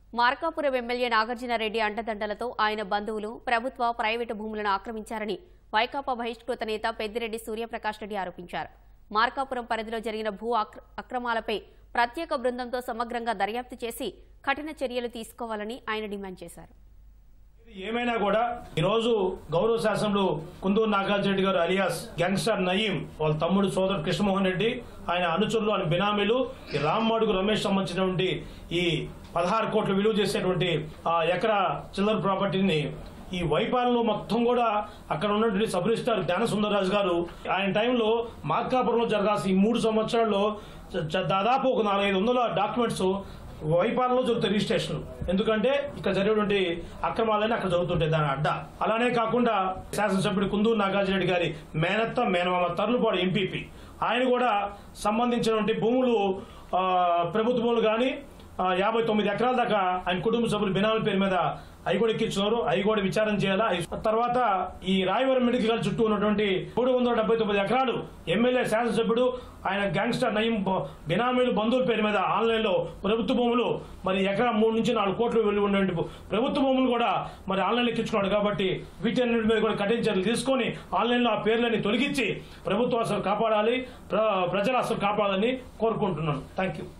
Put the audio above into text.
Markapuram MLA Nagarjuna Reddy అండదండలతో ఆయన బంధువులు ప్రభుత్వ ప్రైవేటు భూములను ఆక్రమించారని వైకాపా బహిష్కృత నేత పెద్దిరెడ్డి సూర్యప్రకాష్ రెడ్డి ఆరోపించారు మార్కాపురం పరిధిలో జరిగిన భూ అక్ర- అక్రమాలపై ప్రత్యేక బృందంతో సమగ్రంగా దర్యాప్తు చేసి కఠిన చర్యలు తీసుకోవాలని ఆయన డిమాండ్ చేశారు ఇది ఏమైనా కూడా ఈ రోజు గౌరవ శాసనంలో కుందూరు నాగార్జున రెడ్డి గారు అలియాస్ గ్యాంగ్స్టర్ నయీం వాళ్ళ తమ్ముడు సోదరుడు కృష్ణమోహన్ రెడ్డి ఆయన అనుచరులు ఆయన బినామీలు ఈ రామ్మడుగు రమేష్ సంబంధించినటువంటి ఈ పదహారు కోట్ల విలువ చేసేటువంటి ఆ ఎకరా చిల్లర ప్రాపర్టీని ఈ వైపాలలో మొత్తం కూడా అక్కడ ఉన్నటువంటి సబ్ రిజిస్టార్ జ్ఞాన సుందరరాజు గారు ఆయన టైంలో మార్కాపురంలో జరగాల్సిన ఈ మూడు సంవత్సరాల్లో జ- జ- దాదాపు ఒక నాలుగైదు వందల డాక్యుమెంట్స్ వైపాలలో జరుగుతాయి రిజిస్ట్రేషన్ ఎందుకంటే ఇక్కడ జరిగేటువంటి అక్రమాలన్నీ అక్కడ జరుగుతుంటాయి దాని అడ్డ అలానే కాకుండా శాసనసభ్యుడు కుందూరు నాగార్జున రెడ్డి గారి మేనత్త మేనమామ తరులుపాడు ఎంపీపీ ఆయన కూడా సంబంధించినటువంటి భూములు ఆ, ప్రభుత్వ భూములు కానీ యాభై తొమ్మిది ఎకరాల దాకా ఆయన కుటుంబ సభ్యులు బినామీ పేరు మీద అవి కూడా ఎక్కించున్నారు అవి కూడా విచారణ చేయాలా అయి- తర్వాత ఈ రాయవరం మెడికల్ కాలేజ్ చుట్టూ ఉన్నటువంటి మూడు వందల డెబ్బై తొమ్మిది ఎకరాలు ఎమ్మెల్యే శాసనసభ్యుడు ఆయన గ్యాంగ్స్టర్ నయీం బ- బినామీలు బంధువుల పేరు మీద ఆన్లైన్ లో ప్రభుత్వ భూములు మరి ఎకరా మూడు నుంచి నాలుగు కోట్లు వెళ్ళి ఉన్నటువంటి ప్రభుత్వ భూములు కూడా మరి ఆన్లైన్ ఎక్కించుకున్నాడు కాబట్టి వీటన్నిటి మీద కూడా కఠిన చర్యలు తీసుకొని ఆన్లైన్ లో ఆ పేర్లని తొలగించి ప్రభుత్వం అసలు కాపాడాలి ప్ర- ప్రజలు అసలు కాపాడాలని కోరుకుంటున్నాను థ్యాంక్ యూ